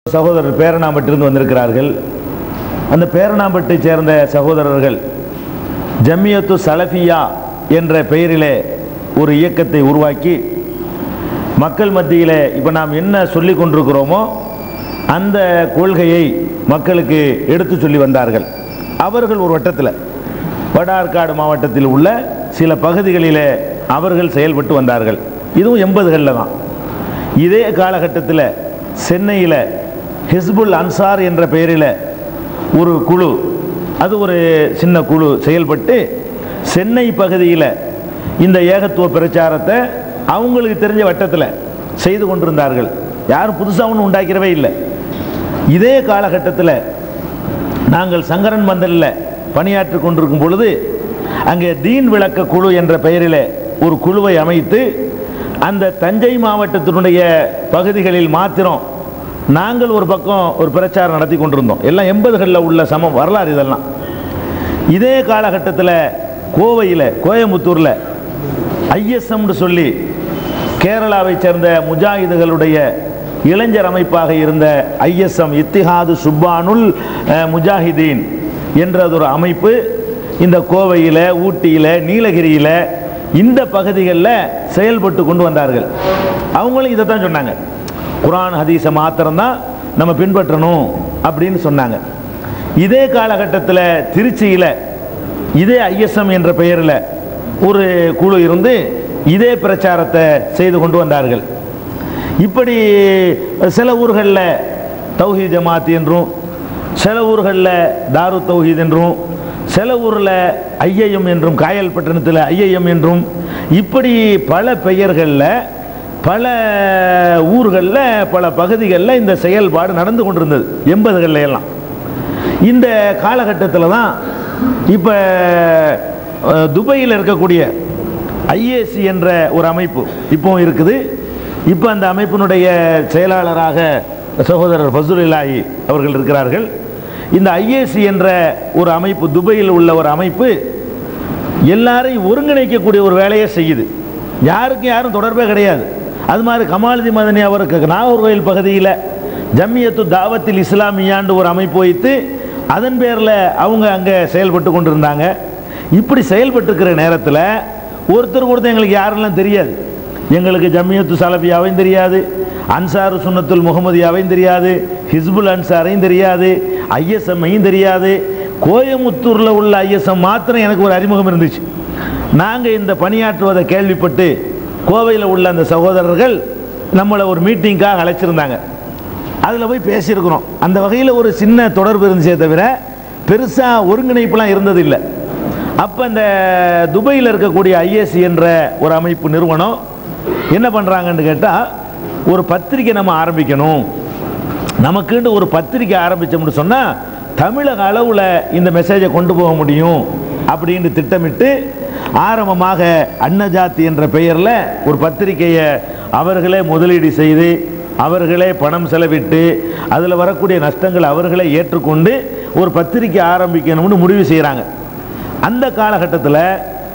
சகோதரர் பேரணாம்பட்டிலிருந்து வந்திருக்கிறார்கள் அந்த பேரணாம்பட்டை சேர்ந்த சகோதரர்கள் ஜம்மியத்து சலஃபியா என்ற பெயரிலே ஒரு இயக்கத்தை உருவாக்கி மக்கள் மத்தியிலே இப்போ நாம் என்ன சொல்லி கொண்டிருக்கிறோமோ அந்த கொள்கையை மக்களுக்கு எடுத்து சொல்லி வந்தார்கள் அவர்கள் ஒரு வட்டத்தில் வடார்காடு மாவட்டத்தில் உள்ள சில பகுதிகளிலே அவர்கள் செயல்பட்டு வந்தார்கள் இதுவும் எண்பதுகளில் தான் இதே காலகட்டத்தில் சென்னையில் ஹிஸ்புல் அன்சார் என்ற பெயரில் ஒரு குழு அது ஒரு சின்ன குழு செயல்பட்டு சென்னை பகுதியில் இந்த ஏகத்துவ பிரச்சாரத்தை அவங்களுக்கு தெரிஞ்ச வட்டத்தில் செய்து கொண்டிருந்தார்கள் யாரும் புதுசாக ஒன்றும் உண்டாக்கிறவே இல்லை இதே காலகட்டத்தில் நாங்கள் சங்கரன் மந்தலில் பணியாற்றி கொண்டிருக்கும் பொழுது அங்கே தீன் விளக்க குழு என்ற பெயரில் ஒரு குழுவை அமைத்து அந்த தஞ்சை மாவட்டத்தினுடைய பகுதிகளில் மாத்திரம் நாங்கள் ஒரு பக்கம் ஒரு பிரச்சாரம் நடத்தி கொண்டிருந்தோம் எல்லாம் எண்பதுகளில் உள்ள சமம் வரலாறு இதெல்லாம் இதே காலகட்டத்தில் கோவையில் கோயம்புத்தூரில் ஐஎஸ்எம்னு சொல்லி கேரளாவை சேர்ந்த முஜாஹிதுகளுடைய இளைஞர் அமைப்பாக இருந்த ஐஎஸ்எம் இத்திஹாது சுப்பானுல் அஹ், முஜாஹிதீன் என்றது ஒரு அமைப்பு இந்த கோவையில் ஊட்டியில் நீலகிரியில் இந்த பகுதிகளில் செயல்பட்டு கொண்டு வந்தார்கள் அவங்களும் இதை தான் சொன்னாங்க குரான் ஹதீஸை மாத்திரம்தான் நம்ம பின்பற்றணும் அப்படின்னு சொன்னாங்க இதே காலகட்டத்தில் திருச்சியில் இதே ஐஎஸ்எம் என்ற பெயரில் ஒரு குழு இருந்து இதே பிரச்சாரத்தை செய்து கொண்டு வந்தார்கள் இப்படி சில ஊர்களில் தௌஹீத் ஜமாத் என்றும் சில ஊர்களில் தாரு தௌஹீத் என்றும் சில ஊரில் ஐஐஎம் என்றும் காயல் பட்டணத்தில் ஐஐஎம் என்றும் இப்படி பல பெயர்களில் பல ஊர்களில் பல பகுதிகளில் இந்த செயல்பாடு நடந்து கொண்டிருந்தது எண்பதுகளில் எல்லாம் இந்த காலகட்டத்தில் தான் இப்போ துபாயில் இருக்கக்கூடிய ஐஏசி என்ற ஒரு அமைப்பு இப்போ இருக்குது இப்போ அந்த அமைப்பினுடைய செயலாளராக சகோதரர் ஃபசுலில்லாஹி அவர்கள் இருக்கிறார்கள் இந்த ஐஏசி என்ற ஒரு அமைப்பு துபாயில் உள்ள ஒரு அமைப்பு எல்லாரையும் ஒருங்கிணைக்கக்கூடிய ஒரு வேலையை செய்யுது யாருக்கும் யாரும் தொடர்பே கிடையாது அது மாதிரி கமாலுதி மதனி அவருக்கு நாகர்கோயில் பகுதியில் ஜம்மியத்து தாவத்தில் இஸ்லாமியாண்டு ஒரு அமைப்பு வைத்து அதன் பேரில் அவங்க அங்கே செயல்பட்டு கொண்டிருந்தாங்க இப்படி செயல்பட்டு இருக்கிற நேரத்தில் ஒருத்தர் ஒருத்தர் எங்களுக்கு யாரெல்லாம் தெரியாது எங்களுக்கு ஜம்மியத்து சலபியாவையும் தெரியாது அன்சாரு சுன்னத்துல் முகமதியாவையும் தெரியாது ஹிஸ்புல் அன்சாரையும் தெரியாது ஐஎஸ்எம்ஐயும் தெரியாது கோயமுத்தூரில் உள்ள ஐஎஸ்எம் மாத்திரம் எனக்கு ஒரு அறிமுகம் இருந்துச்சு நாங்கள் இந்த பணியாற்றுவதை கேள்விப்பட்டு கோவையில் உள்ள அந்த சகோதரர்கள் நம்மளை ஒரு மீட்டிங்காக அழைச்சிருந்தாங்க அதில் போய் பேசியிருக்கிறோம் அந்த வகையில் ஒரு சின்ன தொடர்பு இருந்துச்சே தவிர பெருசாக ஒருங்கிணைப்புலாம் இருந்தது இல்லை அப்போ இந்த துபாயில் இருக்கக்கூடிய ஐஎஸ்சி என்ற ஒரு அமைப்பு நிறுவனம் என்ன பண்ணுறாங்கன்னு கேட்டால் ஒரு பத்திரிக்கை நம்ம ஆரம்பிக்கணும் நமக்குன்னு ஒரு பத்திரிக்கை ஆரம்பித்தோம்னு சொன்னால் தமிழக அளவில் இந்த மெசேஜை கொண்டு போக முடியும் அப்படின்னு திட்டமிட்டு ஆரம்பமாக அன்னஜாத்தி என்ற பெயரில் ஒரு பத்திரிக்கையை அவர்களே முதலீடு செய்து அவர்களே பணம் செலவிட்டு அதில் வரக்கூடிய நஷ்டங்களை அவர்களே ஏற்றுக்கொண்டு ஒரு பத்திரிக்கை ஆரம்பிக்கணும்னு முடிவு செய்கிறாங்க அந்த காலகட்டத்தில்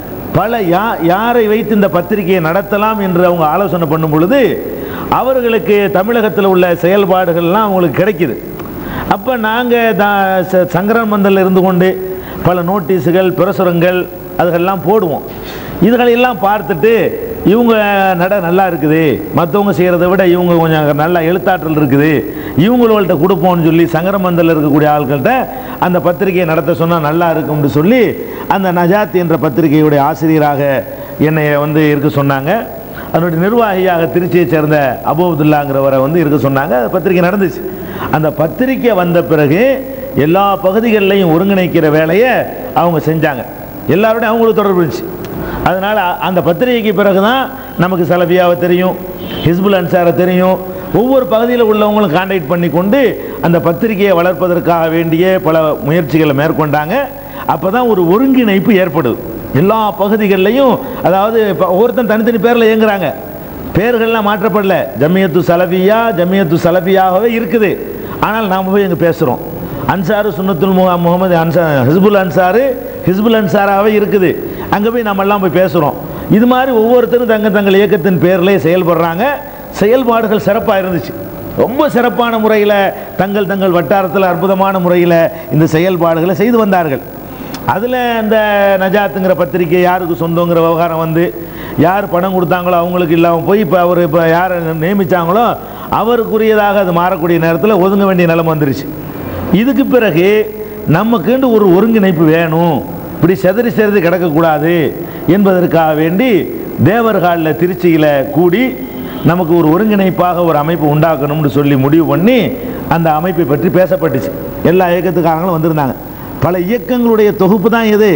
பல யா யாரை வைத்து இந்த பத்திரிகையை நடத்தலாம் என்று அவங்க ஆலோசனை பண்ணும் பொழுது அவர்களுக்கு தமிழகத்தில் உள்ள செயல்பாடுகள்லாம் அவங்களுக்கு கிடைக்குது அப்போ நாங்கள் தா ச- சங்கரன் மந்தலில் இருந்து கொண்டு பல நோட்டீஸுகள் பிரசுரங்கள் அதுகள்லாம் போடுவோம் இதுகளெல்லாம் பார்த்துட்டு இவங்க நட நல்லா இருக்குது மற்றவங்க செய்கிறத விட இவங்க கொஞ்சம் நல்லா எழுத்தாற்றல் இருக்குது இவங்கள்ட்ட கொடுப்போம்னு சொல்லி சங்கரமந்தலில் இருக்கக்கூடிய ஆட்கள்கிட்ட அந்த பத்திரிகையை நடத்த சொன்னால் நல்லா இருக்கும்னு சொல்லி அந்த நஜாத் என்ற பத்திரிகையுடைய ஆசிரியராக என்னை வந்து இருக்க சொன்னாங்க அதனுடைய நிர்வாகியாக திருச்சியை சேர்ந்த அபுதுல்லாங்கிறவரை வந்து இருக்க சொன்னாங்க அந்த பத்திரிகை நடந்துச்சு அந்த பத்திரிக்கை வந்த பிறகு எல்லா பகுதிகளிலையும் ஒருங்கிணைக்கிற வேலையை அவங்க செஞ்சாங்க எல்லாரோடையும் அவங்களுக்கு தொடர்பு இருந்துச்சு அதனால் அந்த பத்திரிகைக்கு பிறகு தான் நமக்கு சலபியாவை தெரியும் ஹிஸ்புல் அன்சாரை தெரியும் ஒவ்வொரு பகுதியில் உள்ளவங்களும் காண்டாக்ட் பண்ணி கொண்டு அந்த பத்திரிகையை வளர்ப்பதற்காக வேண்டிய பல முயற்சிகளை மேற்கொண்டாங்க அப்போ தான் ஒரு ஒருங்கிணைப்பு ஏற்படுது எல்லா பகுதிகளிலையும் அதாவது இப்போ ஒவ்வொருத்தன் தனித்தனி பேரில் இயங்குறாங்க பேர்கள்லாம் மாற்றப்படல ஜம்மியத்து சலபியா ஜம்மியத்து சலபியாகவே இருக்குது ஆனால் நாம் போய் இங்கே பேசுகிறோம் அன்சாரு சுன்னத்துல் முக முகமது அன்சா ஹிஸ்புல் அன்சாரு ஹிஸ்புல் அன்சாராகவே இருக்குது அங்கே போய் நம்ம எல்லாம் போய் பேசுகிறோம் இது மாதிரி ஒவ்வொருத்தரும் தங்க தங்கள் இயக்கத்தின் பேரிலே செயல்படுறாங்க செயல்பாடுகள் சிறப்பாக இருந்துச்சு ரொம்ப சிறப்பான முறையில் தங்கள் தங்கள் வட்டாரத்தில் அற்புதமான முறையில் இந்த செயல்பாடுகளை செய்து வந்தார்கள் அதில் இந்த நஜாத்துங்கிற பத்திரிக்கை யாருக்கு சொந்தங்கிற விவகாரம் வந்து யார் பணம் கொடுத்தாங்களோ அவங்களுக்கு இல்லாமல் போய் இப்போ அவர் இப்போ யாரை நியமித்தாங்களோ அவருக்குரியதாக அது மாறக்கூடிய நேரத்தில் ஒதுங்க வேண்டிய நிலைமை வந்துருச்சு இதுக்கு பிறகு நமக்குண்டு ஒரு ஒருங்கிணைப்பு வேணும் இப்படி செதறி செதறி கிடக்கக்கூடாது என்பதற்காக வேண்டி தேவர்காலில் திருச்சியில் கூடி நமக்கு ஒரு ஒருங்கிணைப்பாக ஒரு அமைப்பு உண்டாக்கணும்னு சொல்லி முடிவு பண்ணி அந்த அமைப்பை பற்றி பேசப்பட்டுச்சு எல்லா இயக்கத்துக்காரங்களும் வந்திருந்தாங்க பல இயக்கங்களுடைய தொகுப்பு தான் இது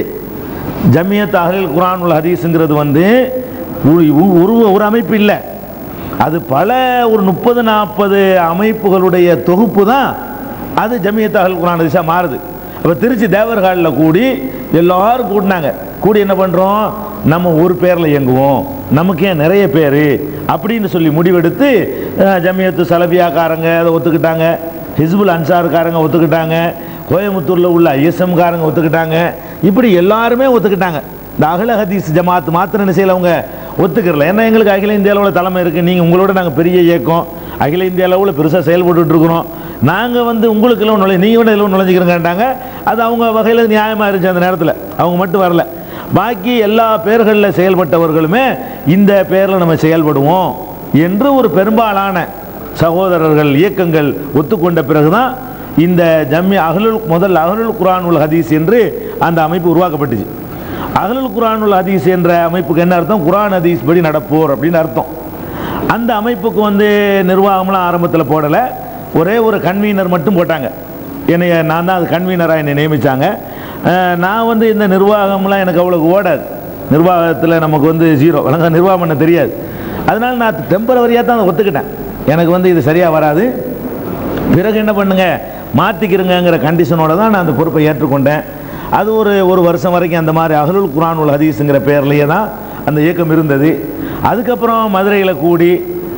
ஜமியத் அஹ்லில் குரான் உல் ஹதீஸுங்கிறது வந்து ஒரு ஒரு ஒரு அமைப்பு இல்லை அது பல ஒரு முப்பது நாற்பது அமைப்புகளுடைய தொகுப்பு தான் அது ஜமியத் அஹ்லில் குரான் ஹதீஸாக மாறுது அப்போ திருச்சி தேவர்காலில் கூடி எல்லாரும் கூட்டினாங்க கூடி என்ன பண்ணுறோம் நம்ம ஒரு பேரில் இயங்குவோம் நமக்கு ஏன் நிறைய பேர் அப்படின்னு சொல்லி முடிவெடுத்து அஹ், ஜமியத்து சலபியாக்காரங்க அதை ஒத்துக்கிட்டாங்க ஹிஸ்புல் அன்சாருக்காரங்க ஒத்துக்கிட்டாங்க கோயம்புத்தூரில் உள்ள ஐஎஸ்எம்காரங்க ஒத்துக்கிட்டாங்க இப்படி எல்லாருமே ஒத்துக்கிட்டாங்க இந்த அகல ஹதீஸ் ஜமாத் மாத்திரம் என்ன செய்யல அவங்க ஒத்துக்கிறல ஏன்னா எங்களுக்கு அகில இந்திய அளவில் தலைமை இருக்குது நீங்கள் உங்களோட நாங்கள் பெரிய இயக்கம் அகில இந்திய அளவில் பெருசாக செயல்பட்டுட்டு இருக்கிறோம் நாங்கள் வந்து உங்களுக்கு எல்லாம் நுழை நீங்கள் விட எல்லாம் நுழைஞ்சிக்கிறோங்கட்டாங்க அது அவங்க வகையில் நியாயமாக இருந்துச்சு அந்த நேரத்தில் அவங்க மட்டும் வரல பாக்கி எல்லா பேர்களில் செயல்பட்டவர்களுமே இந்த பேரில் நம்ம செயல்படுவோம் என்று ஒரு பெரும்பாலான சகோதரர்கள் இயக்கங்கள் ஒத்துக்கொண்ட பிறகுதான் இந்த ஜம்மி அகலுல் முதல் அகலுல் குரான் உல் ஹதீஸ் என்று அந்த அமைப்பு உருவாக்கப்பட்டுச்சு அகலுல் குரான் உல் ஹதீஸ் என்ற அமைப்புக்கு என்ன அர்த்தம் குரான் ஹதீஸ் படி நடப்போர் அப்படின்னு அர்த்தம் அந்த அமைப்புக்கு வந்து நிர்வாகம்லாம் ஆரம்பத்தில் போடலை ஒரே ஒரு கன்வீனர் மட்டும் போட்டாங்க என்னைய நான் தான் அது கன்வீனராக என்னை நியமித்தாங்க நான் வந்து இந்த நிர்வாகம்லாம் எனக்கு அவ்வளோ ஓடாது நிர்வாகத்தில் நமக்கு வந்து ஜீரோ எனக்கு நிர்வாகம் பண்ண தெரியாது அதனால நான் டெம்பரவரியாக தான் அதை ஒத்துக்கிட்டேன் எனக்கு வந்து இது சரியாக வராது பிறகு என்ன பண்ணுங்க மாற்றிக்கிறங்கிற கண்டிஷனோட தான் நான் அந்த பொறுப்பை ஏற்றுக்கொண்டேன் அது ஒரு ஒரு வருஷம் வரைக்கும் அந்த மாதிரி அகலுல் குரான் உல் ஹதீஸுங்கிற பேர்லேயே தான் அந்த இயக்கம் இருந்தது அதுக்கப்புறம் மதுரையில் கூடி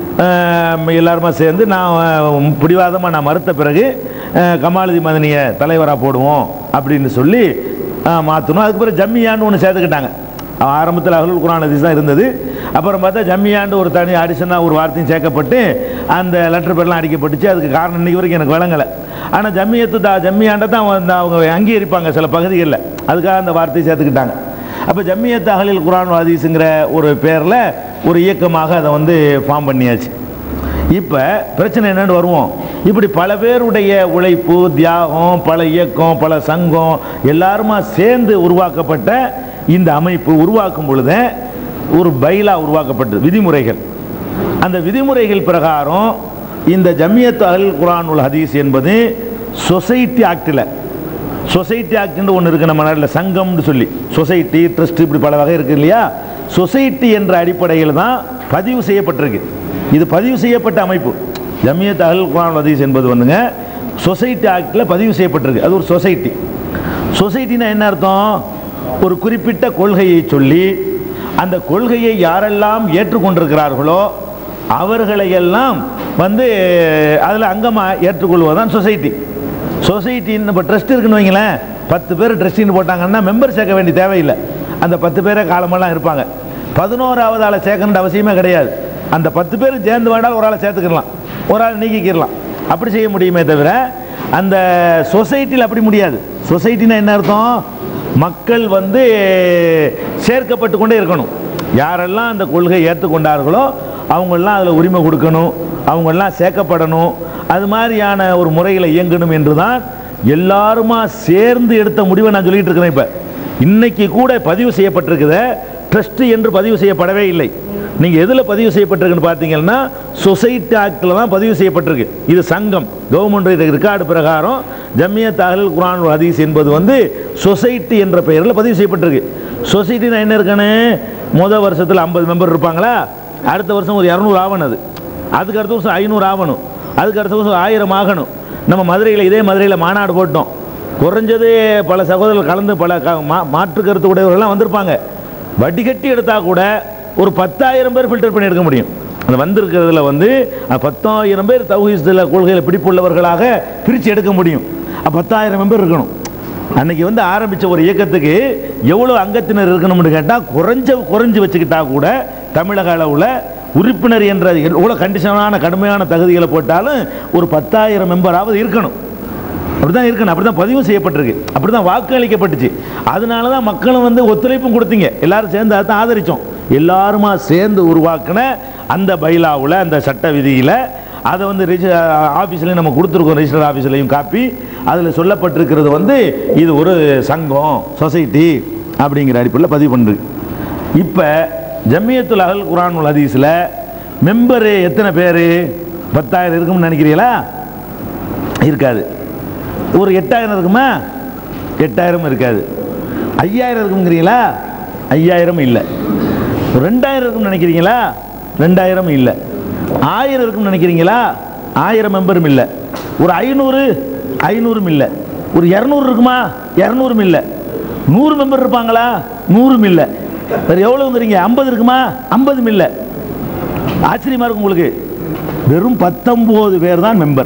அஹ், எல்லாருமா சேர்ந்து நான் பிடிவாதமாக நான் மறுத்த பிறகு அஹ், கமாலுதி மதனியை தலைவராக போடுவோம் அப்படின்னு சொல்லி மாற்றணும் அதுக்கு பிறகு ஜம்மியான்னு ஒன்று சேர்த்துக்கிட்டாங்க ஆரம்பத்தில் அகலுல் குரான் ஹதீஸ் தான் இருந்தது அப்புறம் பார்த்தா ஜம்மியாண்டு ஒரு தனி அடிஷனாக ஒரு வார்த்தையும் சேர்க்கப்பட்டு அந்த லெட்டர் பேர்லாம் அடிக்கப்பட்டுச்சு அதுக்கு காரணம் இன்னைக்கு வரைக்கும் எனக்கு விளங்கலை ஆனால் ஜம்மியத்து தா ஜம்மியாண்டை தான் வந்து அவங்க அங்கீகரிப்பாங்க சில பகுதிகளில் அதுக்காக அந்த வார்த்தையை சேர்த்துக்கிட்டாங்க அப்போ ஜம்மியத் அகலில் குரான் ஹதீஸுங்கிற ஒரு பேரில் ஒரு இயக்கமாக அதை வந்து ஃபார்ம் பண்ணியாச்சு இப்போ பிரச்சனை என்னன்னு வருவோம் இப்படி பல பேருடைய உழைப்பு தியாகம் பல இயக்கம் பல சங்கம் எல்லாருமா சேர்ந்து உருவாக்கப்பட்ட இந்த அமைப்பு உருவாக்கும் பொழுது ஒரு பைலா உருவாக்கப்பட்டது விதிமுறைகள் அந்த விதிமுறைகள் பிரகாரம் இந்த ஜம்மியத் அல் குரான் உல் ஹதீஸ் என்பது சொசைட்டி ஆக்டில் சொசைட்டி ஆக்ட்னு ஒன்று இருக்குது நம்ம நாட்டில் சங்கம்னு சொல்லி சொசைட்டி ட்ரஸ்ட் இப்படி பல வகை இருக்குது இல்லையா சொசைட்டி என்ற அடிப்படையில் தான் பதிவு செய்யப்பட்டிருக்கு இது பதிவு செய்யப்பட்ட அமைப்பு ஜமியத் அல் குரான் ஹதீஸ் என்பது வந்துங்க சொசைட்டி ஆக்டில் பதிவு செய்யப்பட்டிருக்கு அது ஒரு சொசைட்டி சொசைட்டினா என்ன அர்த்தம் ஒரு குறிப்பிட்ட கொள்கையை சொல்லி அந்த கொள்கையை யாரெல்லாம் ஏற்றுக்கொண்டிருக்கிறார்களோ அவர்களையெல்லாம் வந்து அதில் அங்கமாக ஏற்றுக்கொள்வதுதான் சொசைட்டி சொசைட்டின்னு இப்போ ட்ரஸ்ட் இருக்குன்னு வைங்களேன் பத்து பேர் ட்ரஸ்டின்னு போட்டாங்கன்னா மெம்பர் சேர்க்க வேண்டிய தேவையில்லை அந்த பத்து பேரே காலமெல்லாம் இருப்பாங்க பதினோராவது ஆளை சேர்க்கணுன்ற அவசியமே கிடையாது அந்த பத்து பேர் சேர்ந்து வேண்டாம் ஒரு ஆளை சேர்த்துக்கிடலாம் ஒரு ஆள் நீக்கிக்கிடலாம் அப்படி செய்ய முடியுமே தவிர அந்த சொசைட்டியில் அப்படி முடியாது சொசைட்டினா என்ன அர்த்தம் மக்கள் வந்து சேர்க்கப்பட்டு கொண்டே இருக்கணும் யாரெல்லாம் அந்த கொள்கை ஏற்றுக்கொண்டார்களோ அவங்கெல்லாம் அதில் உரிமை கொடுக்கணும் அவங்கெல்லாம் சேர்க்கப்படணும் அது மாதிரியான ஒரு முறையில் இயங்கணும் என்று தான் எல்லாருமா சேர்ந்து எடுத்த முடிவை நான் சொல்லிட்டு இருக்கிறேன் இப்போ இன்னைக்கு கூட பதிவு செய்யப்பட்டிருக்குத ட்ரஸ்ட் என்று பதிவு செய்யப்படவே இல்லை நீங்கள் எதில் பதிவு செய்யப்பட்டிருக்குன்னு பார்த்தீங்கன்னா சொசைட்டி ஆக்டில் தான் பதிவு செய்யப்பட்டிருக்கு இது சங்கம் கவர்மெண்ட் ரெக்கார்டு பிரகாரம் ஜம்மியத் அஹ்ல் குரான் ஹதீஸ் என்பது வந்து சொசைட்டி என்ற பெயரில் பதிவு செய்யப்பட்டிருக்கு சொசைட்டினா என்ன இருக்குன்னு முதல் வருஷத்தில் ஐம்பது மெம்பர் இருப்பாங்களா அடுத்த வருஷம் ஒரு இரநூறு ஆகணும் அது அதுக்கு அடுத்த வருஷம் ஐநூறு ஆகணும் அதுக்கு அடுத்த வருஷம் ஆயிரம் ஆகணும் நம்ம மதுரையில் இதே மதுரையில் மாநாடு போட்டோம் குறைஞ்சது பல சகோதரர்கள் கலந்து பல க- மா- மாற்று கருத்து உடையவர்கள்லாம் வந்திருப்பாங்க வட்டி கட்டி எடுத்தா கூட ஒரு பத்தாயிரம் பேர் ஃபில்டர் பண்ணி எடுக்க முடியும் அந்த வந்திருக்கிறதுல வந்து அஹ், பத்தாயிரம் பேர் தௌஹீஸ்தில் கொள்கையில் பிடிப்புள்ளவர்களாக பிரித்து எடுக்க முடியும் அப்ப பத்தாயிரம் மெம்பர் இருக்கணும் அன்னைக்கு வந்து ஆரம்பிச்ச ஒரு இயக்கத்துக்கு எவ்வளோ அங்கத்தினர் இருக்கணும்னு கேட்டால் குறைஞ்ச குறைஞ்சு வச்சுக்கிட்டா கூட தமிழக அளவில் உறுப்பினர் என்ற எவ்வளோ கண்டிஷனான கடுமையான தகுதிகளை போட்டாலும் ஒரு பத்தாயிரம் மெம்பராவது இருக்கணும் அப்படிதான் இருக்கணும் அப்படிதான் பதிவு செய்யப்பட்டிருக்கு அப்படிதான் வாக்கு அளிக்கப்பட்டுச்சு அதனால தான் மக்களும் வந்து ஒத்துழைப்பும் கொடுத்தீங்க எல்லாரும் சேர்ந்து அதை தான் ஆதரிச்சோம் எல்லாருமா சேர்ந்து உருவாக்கின அந்த பைலாவில் அந்த சட்ட விதியில் அதை வந்து ரிஜி ஆஃபீஸ்லையும் நம்ம கொடுத்துருக்கோம் ரிஜிஸ்டர் ஆஃபீஸ்லையும் காப்பி அதில் சொல்லப்பட்டிருக்கிறது வந்து இது ஒரு சங்கம் சொசைட்டி அப்படிங்கிற அடிப்படையில் பதிவு பண்ணுது இப்போ ஜம்மியத்துல் அகல் குரான் ஹதீஸில் மெம்பரு எத்தனை பேர் பத்தாயிரம் இருக்கும்னு நினைக்கிறீங்களா இருக்காது ஒரு எட்டாயிரம் இருக்குமா எட்டாயிரம் இருக்காது ஐயாயிரம் இருக்குங்கிறீங்களா ஐயாயிரம் இல்லை ஒரு ரெண்டாயிரம் இருக்கும்னு நினைக்கிறீங்களா ரெண்டாயிரம் இல்லை ஆயிரம் இருக்கும்னு நினைக்கிறீங்களா ஆயிரம் மெம்பரும் இல்லை ஒரு ஐநூறு ஐநூறும் இல்லை ஒரு இரநூறு இருக்குமா இரநூறும் இல்லை நூறு மெம்பர் இருப்பாங்களா நூறும் இல்லை வேறு எவ்வளோங்கிறீங்க ஐம்பது இருக்குமா ஐம்பதும் இல்லை ஆச்சரியமா இருக்கும் உங்களுக்கு வெறும் பத்தொம்போது பேர் தான் மெம்பர்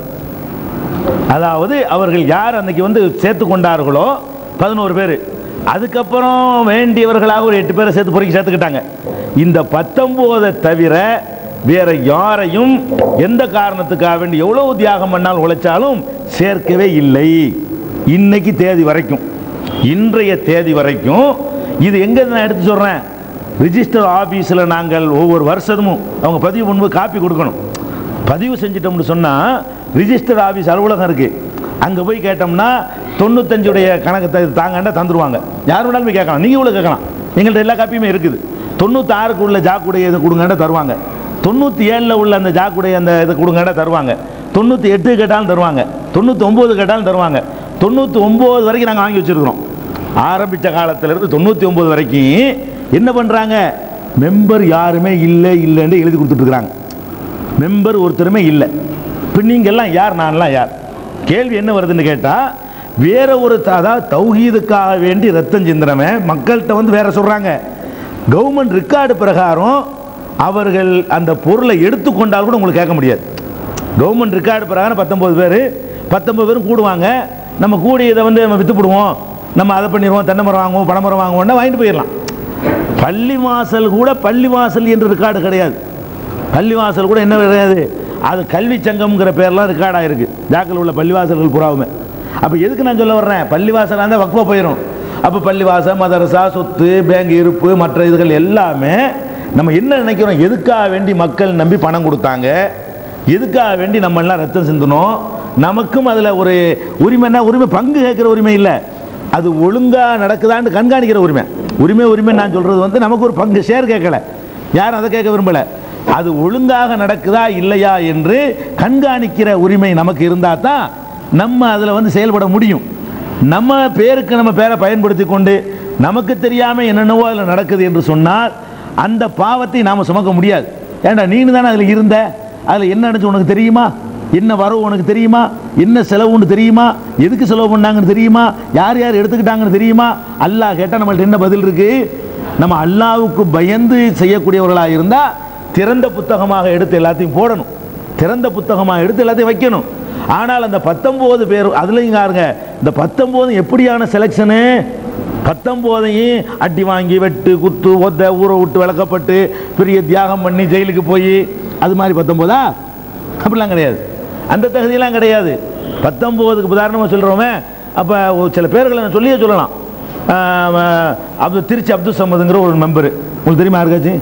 அதாவது அவர்கள் யார் அன்னைக்கு வந்து சேர்த்து கொண்டார்களோ பதினோரு பேர் அதுக்கப்புறம் வேண்டியவர்களாக ஒரு எட்டு பேரை சேர்த்து பொறுக்கி சேர்த்துக்கிட்டாங்க இந்த பத்தொம்போதை தவிர வேற யாரையும் எந்த காரணத்துக்காக வேண்டி எவ்வளவு தியாகம் பண்ணாலும் உழைச்சாலும் சேர்க்கவே இல்லை இன்னைக்கு தேதி வரைக்கும் இன்றைய தேதி வரைக்கும் இது எங்க நான் எடுத்து சொல்றேன் ரிஜிஸ்டர் ஆபீஸில் நாங்கள் ஒவ்வொரு வருஷமும் அவங்க பதிவு பண்ணும்போது காப்பி கொடுக்கணும் பதிவு செஞ்சிட்டோம்னு சொன்னால் ரிஜிஸ்டர் ஆஃபீஸ் அலுவலகம் இருக்கு அங்கே போய் கேட்டோம்னா தொண்ணூத்தஞ்சுடைய கணக்கு த- தாங்கன்னா தந்துருவாங்க யார் வேணாலும் போய் கேட்கலாம் நீங்கள் இவ்வளோ கேட்கலாம் எங்கள்கிட்ட எல்லா காப்பியுமே இருக்குது தொண்ணூத்தாறுக்கு உள்ள ஜாக்குடைய இது கொடுங்கன்னு தருவாங்க தொண்ணூற்றி ஏழில் உள்ள அந்த ஜாக்குடைய அந்த இது கொடுங்கன்னு தருவாங்க தொண்ணூற்றி எட்டு கேட்டாலும் தருவாங்க தொண்ணூற்றி ஒம்பது கேட்டாலும் தருவாங்க தொண்ணூற்றி ஒம்பது வரைக்கும் நாங்கள் வாங்கி வச்சுருக்கிறோம் ஆரம்பித்த காலத்திலிருந்து தொண்ணூற்றி ஒம்பது வரைக்கும் என்ன பண்ணுறாங்க மெம்பர் யாருமே இல்லை இல்லைன்னு எழுதி கொடுத்துட்ருக்குறாங்க மெம்பர் ஒருத்தருமே இல்லை இப்போ நீங்கள் எல்லாம் யார் நான்லாம் யார் கேள்வி என்ன வருதுன்னு கேட்டால் வேற ஒரு த- அதாவது தௌஹீதுக்காக வேண்டி ரத்தம் சிந்தினவன் மக்கள்கிட்ட வந்து வேற சொல்கிறாங்க கவர்மெண்ட் ரெக்கார்டு பிரகாரம் அவர்கள் அந்த பொருளை எடுத்துக்கொண்டால் கூட உங்களுக்கு கேட்க முடியாது கவர்மெண்ட் ரெக்கார்டு பிரகாரம் பத்தொம்பது பேர் பத்தொம்பது பேரும் கூடுவாங்க நம்ம கூடி இதை வந்து நம்ம விற்றுப்பிடுவோம் நம்ம அதை பண்ணிடுவோம் தென்னை மரம் வாங்குவோம் பனை மரம் வாங்குவோம்னா வாங்கிட்டு போயிடலாம் பள்ளி வாசல் கூட பள்ளி வாசல் என்று ரெக்கார்டு கிடையாது பள்ளிவாசல் கூட என்ன கிடையாது அது கல்வி சங்கம்ங்கிற பேர்லாம் ரெக்கார்ட் ஆயிருக்கு ஜாக்கில் உள்ள பள்ளிவாசல்கள் புறாவுமே அப்போ எதுக்கு நான் சொல்ல வர்றேன் பள்ளிவாசலாக இருந்தால் வக்ஃபா போயிடும் அப்போ பள்ளிவாசல் மதரசா சொத்து பேங்க் இருப்பு மற்ற இதுகள் எல்லாமே நம்ம என்ன நினைக்கிறோம் எதுக்காக வேண்டி மக்கள் நம்பி பணம் கொடுத்தாங்க எதுக்காக வேண்டி நம்ம எல்லாம் ரத்தம் சிந்தணும் நமக்கும் அதில் ஒரு உரிமைன்னா உரிமை பங்கு கேட்குற உரிமை இல்லை அது ஒழுங்கா நடக்குதான்னு கண்காணிக்கிற உரிமை உரிமை உரிமை நான் சொல்றது வந்து நமக்கு ஒரு பங்கு ஷேர் கேட்கல யாரும் அதை கேட்க விரும்பல அது ஒழுங்காக நடக்குதா இல்லையா என்று கண்காணிக்கிற உரிமை நமக்கு இருந்தா தான் நம்ம அதில் வந்து செயல்பட முடியும் நம்ம பேருக்கு நம்ம பேரை பயன்படுத்தி கொண்டு நமக்கு தெரியாம என்னென்னவோ அதில் நடக்குது என்று சொன்னால் அந்த பாவத்தை நாம சுமக்க முடியாது ஏன்டா நீனு தானே அதில் இருந்த அதில் என்ன நடந்துச்சு உனக்கு தெரியுமா என்ன வரவு உனக்கு தெரியுமா என்ன செலவுன்னு தெரியுமா எதுக்கு செலவு பண்ணாங்கன்னு தெரியுமா யார் யார் எடுத்துக்கிட்டாங்கன்னு தெரியுமா அல்லாஹ் கேட்டால் நம்மள்ட்ட என்ன பதில் இருக்கு நம்ம அல்லாஹ்வுக்கு பயந்து செய்யக்கூடியவர்களாக இருந்தா திறந்த புத்தகமாக எடுத்து எல்லாத்தையும் போடணும் திறந்த புத்தகமாக எடுத்து எல்லாத்தையும் வைக்கணும் ஆனால் அந்த பத்தொன்பது பேர் அதுலயும் பாருங்க இந்த பத்தொன்பது எப்படியான செலெக்ஷனு பத்தொம்போதையும் அடி வாங்கி வெட்டு குத்து ஒத்த ஊரை விட்டு விளக்கப்பட்டு பெரிய தியாகம் பண்ணி ஜெயிலுக்கு போய் அது மாதிரி பத்தொம்போதா அப்படிலாம் கிடையாது அந்த தகுதியெல்லாம் கிடையாது பத்தொம்போதுக்கு உதாரணமாக சொல்கிறோமே அப்போ சில பேர்களை நான் சொல்லியே சொல்லலாம் ஆஹ் அப்துல் திருச்சி அப்துல் சம்மதுங்கிற ஒரு மெம்பரு உங்களுக்கு தெரியுமா யாருக்காச்சும்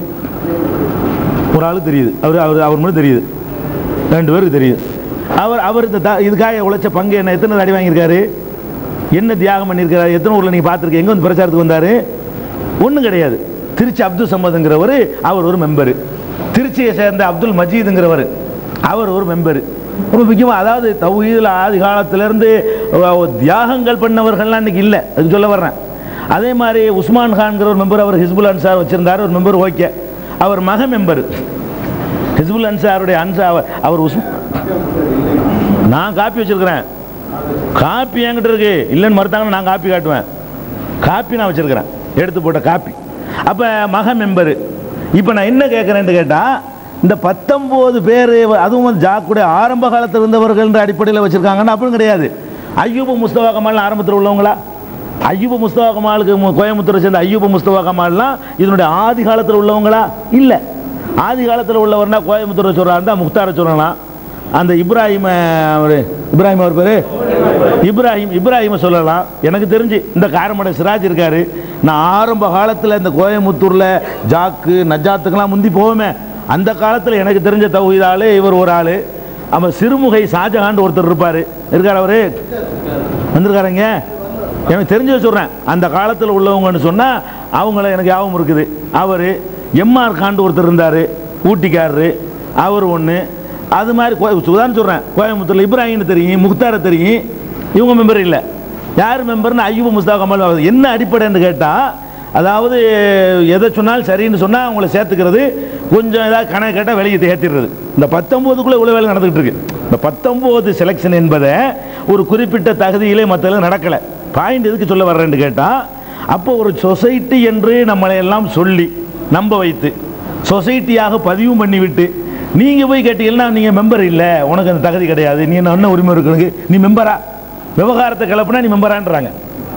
ஒரு ஆளு தெரியுது அவர் அவர் அவர் மட்டும் தெரியுது ரெண்டு பேருக்கு தெரியுது அவர் அவர் இந்த த- இதுக்காக உழைச்ச பங்கு என்ன எத்தனை அடி வாங்கியிருக்காரு என்ன தியாகம் பண்ணியிருக்காரு எத்தனை ஊரில் நீங்கள் பார்த்துருக்கீங்க எங்கே வந்து பிரச்சாரத்துக்கு வந்தார் ஒன்றும் கிடையாது திருச்சி அப்துல் சம்மதுங்கிறவர் அவர் ஒரு மெம்பரு திருச்சியை சேர்ந்த அப்துல் மஜீதுங்கிறவர் அவர் ஒரு மெம்பரு ரொம்ப முக்கியமாக அதாவது தௌஹீதில் ஆதி காலத்திலேருந்து தியாகங்கள் பண்ணவர்கள்லாம் இன்னைக்கு இல்லை அது சொல்ல வர்றேன் அதே மாதிரி உஸ்மான் கான்கிற ஒரு மெம்பர் அவர் ஹிஸ்புல் அன்சார் வச்சிருந்தார் ஒரு மெம்பர் ஓகே அவர் மக மெம்பர் ஹிஸ்புல் அன்சாருடைய அன்சா அவர் அவர் உஸ் நான் காப்பி வச்சிருக்கிறேன் காப்பி என்கிட்ட இருக்கு இல்லைன்னு மறுத்தாங்கன்னா நான் காப்பி காட்டுவேன் காப்பி நான் வச்சிருக்கிறேன் எடுத்து போட்ட காப்பி அப்போ மக மெம்பரு இப்போ நான் என்ன கேட்குறேன்னு கேட்டால் இந்த பத்தொம்போது பேர் அதுவும் வந்து ஜாக்குடைய ஆரம்ப காலத்தில் இருந்தவர்கள்ன்ற அடிப்படையில் வச்சுருக்காங்கன்னா அப்படின்னு கிடையாது ஐயூபு முஸ்தபா கமால் ஆரம்பத்தில் உள்ளவங்களா ஐயூபு முஸ்தபா கமாலுக்கு மு- கோயம்புத்தூரை சேர்ந்த ஐயூபு முஸ்தபா கமால்லாம் இதனுடைய ஆதி காலத்தில் உள்ளவங்களா இல்லை ஆதி காலத்தில் உள்ளவர்னா கோயம்புத்தூரை சொல்கிறா இருந்தால் முக்தாரை சொல்லலாம் அந்த இப்ராஹிம அவர் இப்ராஹிம் அவர் பேர் இப்ராஹிம் இப்ராஹிமை சொல்லலாம் எனக்கு தெரிஞ்சு இந்த காரமடை சிராஜ் இருக்காரு நான் ஆரம்ப காலத்தில் இந்த கோயம்புத்தூரில் ஜாக்கு நஜாத்துக்கெல்லாம் முந்தி போவோமே அந்த காலத்தில் எனக்கு தெரிஞ்ச தகுதி ஆள் இவர் ஒரு ஆள் அவன் சிறுமுகை ஷாஜஹான் ஒருத்தர் இருப்பார் இருக்கார் அவரு வந்திருக்காருங்க எனக்கு தெரிஞ்சு சொல்கிறேன் அந்த காலத்தில் உள்ளவங்கன்னு சொன்னால் அவங்கள எனக்கு ஞாபகம் இருக்குது அவர் எம்ஆர் காண்டு ஒருத்தர் இருந்தார் ஊட்டிக்காரரு அவர் ஒன்று அது மாதிரி கோ உதாரணம் சொல்கிறேன் கோயம்புத்தூரில் இப்ராஹிம்னு தெரியும் முக்தாரை தெரியும் இவங்க மெம்பர் இல்லை யார் மெம்பர்னு ஐயூப் முஸ்தா கமல் அவர் என்ன அடிப்படைன்னு கேட்டால் அதாவது எதை சொன்னாலும் சரின்னு சொன்னால் அவங்கள சேர்த்துக்கிறது கொஞ்சம் ஏதாவது கணக்கு கேட்டால் வெளியே ஏற்றிடுறது இந்த பத்தொம்போதுக்குள்ளே இவ்வளோ வேலை நடந்துகிட்டு இருக்கு இந்த பத்தொம்போது செலெக்ஷன் என்பதை ஒரு குறிப்பிட்ட தகுதியிலே மற்ற நடக்கலை பாயிண்ட் எதுக்கு சொல்ல வர்றேன்னு கேட்டால் அப்போ ஒரு சொசைட்டி என்று நம்மளை எல்லாம் சொல்லி நம்ப வைத்து சொசைட்டியாக பதிவு பண்ணிவிட்டு நீங்கள் போய் கேட்டீங்கன்னா நீங்கள் மெம்பர் இல்லை உனக்கு அந்த தகுதி கிடையாது நீ என்ன என்ன உரிமை இருக்கு நீ மெம்பரா விவகாரத்தை கிளப்புனா நீ மெம்பரான்றாங்க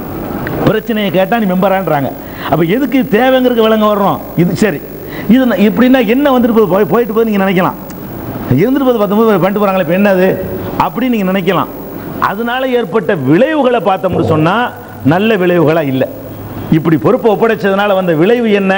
பிரச்சனையை கேட்டால் நீ மெம்பரான்றாங்க அப்போ எதுக்கு தேவைங்கிறதுக்கு விளங்க வர்றோம் இது சரி இது ந- இப்படின்னா என்ன வந்துட்டு போகுது போய் போயிட்டு போகுது நீங்கள் நினைக்கலாம் இருந்துட்டு போது பத்தொன்பது பண்ணிட்டு போகிறாங்களே இப்போ என்னது அப்படின்னு நீங்கள் நினைக்கலாம் அதனால ஏற்பட்ட விளைவுகளை பார்த்தோம்னு சொன்னால் நல்ல விளைவுகளாக இல்லை இப்படி பொறுப்பை ஒப்படைச்சதுனால வந்த விளைவு என்ன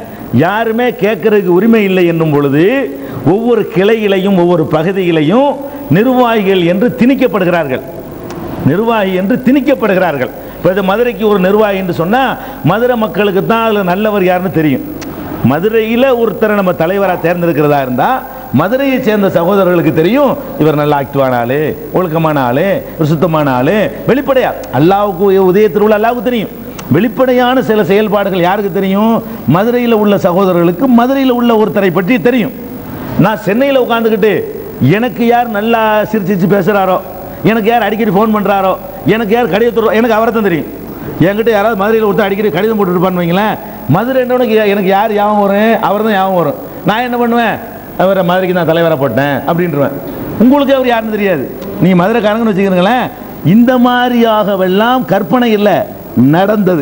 யாருமே கேட்கறதுக்கு உரிமை இல்லை என்னும் பொழுது ஒவ்வொரு கிளையிலையும் ஒவ்வொரு பகுதியிலையும் நிர்வாகிகள் என்று திணிக்கப்படுகிறார்கள் நிர்வாகி என்று திணிக்கப்படுகிறார்கள் இப்போ இது மதுரைக்கு ஒரு நிர்வாகி என்று சொன்னால் மதுரை மக்களுக்கு தான் அதில் நல்லவர் யாருன்னு தெரியும் மதுரையில் ஒருத்தரை நம்ம தலைவராக தேர்ந்தெடுக்கிறதா இருந்தால் மதுரையை சேர்ந்த சகோதரர்களுக்கு தெரியும் இவர் நல்ல ஆக்டிவான ஆளு ஒழுக்கமான ஆளு ஒரு சுத்தமான ஆளு வெளிப்படையா அல்லாவுக்கு உதய திருவிழா அல்லாவுக்கு தெரியும் வெளிப்படையான சில செயல்பாடுகள் யாருக்கு தெரியும் மதுரையில் உள்ள சகோதரர்களுக்கு மதுரையில் உள்ள ஒருத்தரை பற்றி தெரியும் நான் சென்னையில் உட்காந்துக்கிட்டு எனக்கு யார் நல்லா சிரிச்சு சிரிச்சு பேசுகிறாரோ எனக்கு யார் அடிக்கடி ஃபோன் பண்ணுறாரோ எனக்கு யார் கடிதம் எனக்கு அவரை தான் தெரியும் என்கிட்ட யாராவது மதுரையில் ஒருத்தர் அடிக்கடி கடிதம் போட்டுருப்பான்னு வைங்களேன் மதுரை என்னோட எனக்கு யார் ஞாபகம் வரும் அவர் தான் ஞாபகம் வரும் நான் என்ன பண்ணுவேன் அவரை மதுரைக்கு நான் தலைவராக போட்டேன் அப்படின்றவேன் உங்களுக்கு அவர் யாருன்னு தெரியாது நீ மதுரைக்காரங்கன்னு வச்சுக்கிறீங்களேன் இந்த மாதிரியாகவெல்லாம் கற்பனை இல்லை நடந்தது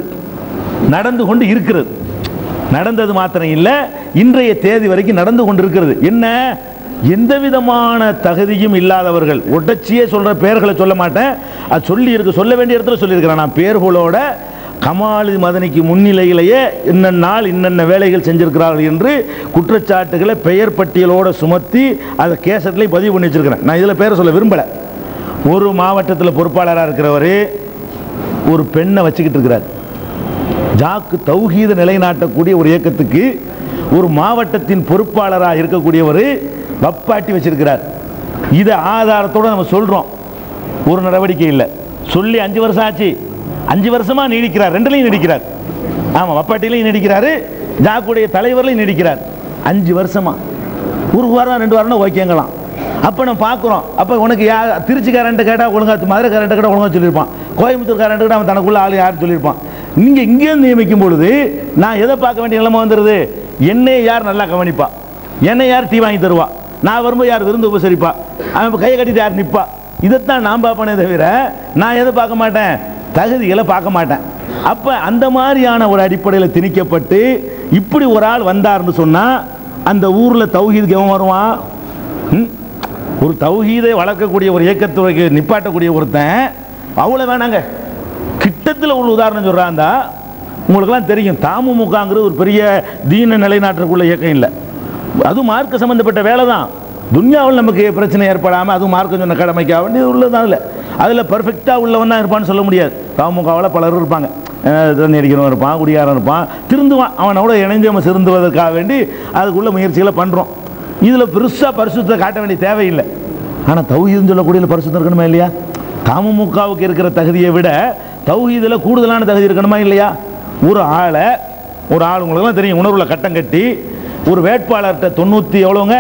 நடந்து கொண்டு இருக்கிறது நடந்தது மாத்திரம் இல்லை இன்றைய தேதி வரைக்கும் நடந்து கொண்டு இருக்கிறது என்ன எந்த விதமான தகுதியும் இல்லாதவர்கள் ஒட்டச்சியே சொல்ற பெயர்களை சொல்ல மாட்டேன் அது சொல்லி இருக்கு சொல்ல வேண்டிய இடத்துல சொல்லியிருக்கிறேன் நான் பெயர்களோட கமாலி மதனிக்கு முன்னிலையிலேயே இன்னென்ன நாள் இன்னென்ன வேலைகள் செஞ்சிருக்கிறார்கள் என்று குற்றச்சாட்டுகளை பெயர் பட்டியலோட சுமத்தி அதை கேசட்லையும் பதிவு பண்ணி வச்சிருக்கிறேன் நான் இதில் பேரை சொல்ல விரும்பலை ஒரு மாவட்டத்தில் பொறுப்பாளராக இருக்கிறவர் ஒரு பெண்ணை வச்சுக்கிட்டு இருக்கிறார் ஜாக்கு தௌஹீத நிலைநாட்டக்கூடிய ஒரு இயக்கத்துக்கு ஒரு மாவட்டத்தின் பொறுப்பாளராக இருக்கக்கூடியவர் வப்பாட்டி வச்சிருக்கிறார் இதை ஆதாரத்தோட நம்ம சொல்றோம் ஒரு நடவடிக்கை இல்லை சொல்லி அஞ்சு வருஷம் ஆச்சு அஞ்சு வருஷமா நீடிக்கிறார் ரெண்டுலையும் நீடிக்கிறார் ஆமா வப்பாட்டிலையும் நீடிக்கிறாரு ஜாக்குடைய தலைவர்லையும் நீடிக்கிறார் அஞ்சு வருஷமா ஒரு வாரம் ரெண்டு வாரம்னா ஓகேங்களாம் அப்போ நம்ம பார்க்குறோம் அப்போ உனக்கு யா திருச்சிக்காரன்ட்ட கேட்டால் ஒழுங்கா மதுரைக்காரன்ட்ட கேட்டால் ஒழுங்கா சொல்லியிருப்பான் கோயம்புத்தூர்காரன்ட்ட கேட்டால் அவன் தனக்குள்ள ஆள் யார் சொல்லியிருப்பான் நீங்கள் இங்கேருந்து நியமிக்கும் பொழுது நான் எதை பார்க்க வேண்டிய நிலைமை வந்துடுது என்னை யார் நல்லா கவனிப்பா என்னை யார் டீ வாங்கி தருவா நான் வரும்போது யார் விருந்து உபசரிப்பா அவன் இப்ப கையை கட்டிட்டு யார் நிற்பா இதைத்தான் நான் பார்ப்பனே தவிர நான் எதை பார்க்க மாட்டேன் தகுதிகளை பார்க்க மாட்டேன் அப்போ அந்த மாதிரியான ஒரு அடிப்படையில் திணிக்கப்பட்டு இப்படி ஒரு ஆள் வந்தார்னு சொன்னால் அந்த ஊரில் தௌஹீதுக்கு எவன் வருவான் ம்? ஒரு தௌஹீதை வளர்க்கக்கூடிய ஒரு இயக்கத்துறைக்கு நிப்பாட்டக்கூடிய ஒருத்தன் அவ்வளோ வேணாங்க கிட்டத்தில் ஒரு உதாரணம் சொல்கிறாந்தா உங்களுக்கெல்லாம் தெரியும் தாமுமுகங்கிறது ஒரு பெரிய தீன நிலைநாட்டக்கூடிய இயக்கம் இல்லை அதுவும் மார்க்க சம்பந்தப்பட்ட வேலை தான் துன்யாவில் நமக்கு பிரச்சனை ஏற்படாமல் அதுவும் மார்க்கம் சொன்ன கடமைக்காக வேண்டியது உள்ளதான் இல்லை அதில் பர்ஃபெக்டாக உள்ளவன் தான் இருப்பான்னு சொல்ல முடியாது தாமுகவில் பலரும் இருப்பாங்க அஹ் தண்ணி அடிக்கிறவன் இருப்பான் குடியாரன் இருப்பான் திருந்துவான் அவனோட இணைந்து நம்ம திருந்துவதற்காக வேண்டி அதுக்குள்ள முயற்சிகளை பண்ணுறோம் இதில் பெருசாக பரிசுத்தத்தை காட்ட வேண்டிய தேவையில்லை ஆனால் தௌஹீதுன்னு சொல்லக்கூடிய பரிசுத்தம் இருக்கணுமா இல்லையா தமுமுகவுக்கு இருக்கிற தகுதியை விட தௌஹீதில் கூடுதலான தகுதி இருக்கணுமா இல்லையா ஒரு ஆளை ஒரு ஆள் உங்களுக்குலாம் தெரியும் உணர்வுல கட்டம் கட்டி ஒரு வேட்பாளர்கிட்ட தொண்ணூற்றி எவ்வளோங்க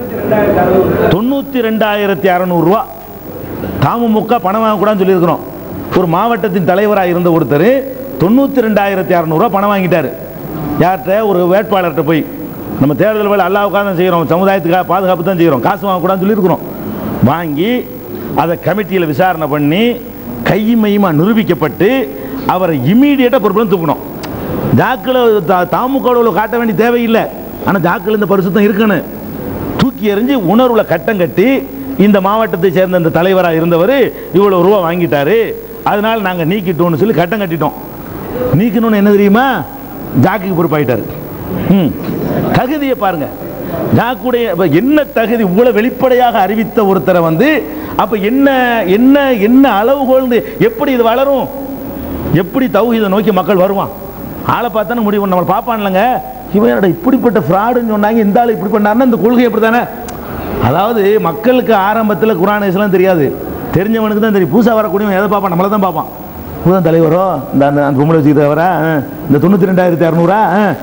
தொண்ணூற்றி ரெண்டாயிரத்தி அறநூறுரூவா தாமுமுக பணம் வாங்கக்கூடாதுன்னு சொல்லியிருக்கிறோம் ஒரு மாவட்டத்தின் தலைவராக இருந்த ஒருத்தர் தொண்ணூற்றி ரெண்டாயிரத்தி அறநூறுவா பணம் வாங்கிட்டார் யார்கிட்ட ஒரு வேட்பாளர்கிட்ட போய் நம்ம தேர்தல் வேலை அல்லாவுக்காக தான் செய்கிறோம் சமுதாயத்துக்காக பாதுகாப்பு தான் செய்கிறோம் காசு வாங்கக்கூடாதுன்னு சொல்லியிருக்கிறோம் வாங்கி அதை கமிட்டியில் விசாரணை பண்ணி கையுமையுமா நிரூபிக்கப்பட்டு அவரை இம்மீடியட்டாக பொறுப்புல தூக்கணும் ஜாக்கில் தாமுகவில் காட்ட வேண்டிய தேவையில்லை ஆனால் ஜாக்கில் இந்த பரிசுத்தம் இருக்குன்னு தூக்கி எறிஞ்சு உணர்வுல கட்டம் கட்டி இந்த மாவட்டத்தை சேர்ந்த இந்த தலைவராக இருந்தவர் இவ்வளவு ரூபா வாங்கிட்டாரு அதனால நாங்கள் நீக்கிட்டோம்னு சொல்லி கட்டம் கட்டிட்டோம் நீக்கணும்னு என்ன தெரியுமா ஜாக்குக்கு பொறுப்பாயிட்டாரு ம் தகுதியை பாருங்க ஜாக்குடைய அப்ப என்ன தகுதி இவ்வளவு வெளிப்படையாக அறிவித்த ஒருத்தரை வந்து அப்ப என்ன என்ன என்ன அளவுகோல்னு எப்படி இது வளரும் எப்படி தௌஹீதை நோக்கி மக்கள் வருவான் ஆளை பார்த்தானே முடிவு பண்ண நம்மளை பார்ப்பான்லங்க இவன் என்னடா இப்படிப்பட்ட ஃப்ராடுன்னு சொன்னாங்க இந்த ஆள் இப்படி பண்ணாருன்னா இந்த கொள்கை எப்படி தானே அதாவது மக்களுக்கு ஆரம்பத்தில் குரான் இஸ்லாம் தெரியாது தெரிஞ்சவனுக்கு தான் தெரியும் புதுசாக வரக்கூடியவன் எதை பார்ப்பான் நம்மளை தான் பார்ப்பான் புதன் தலைவரோ இந்த அந்த அந்த பொம்பளை வச்சுக்கிறவரா இந்த தொண்ணூற்றி ரெண்டாயிரத்தி இரநூறா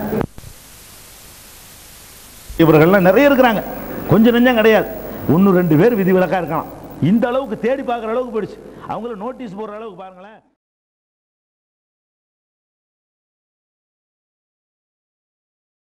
இவர்கள்லாம் நிறைய இருக்கிறாங்க கொஞ்சம் நெஞ்சம் கிடையாது ஒன்று ரெண்டு பேர் விதிவிலக்கா இருக்கலாம் இந்த அளவுக்கு தேடி பார்க்குற அளவுக்கு போயிடுச்சு அவங்கள நோட்டீஸ் போடுற அளவுக்கு பாருங்களேன்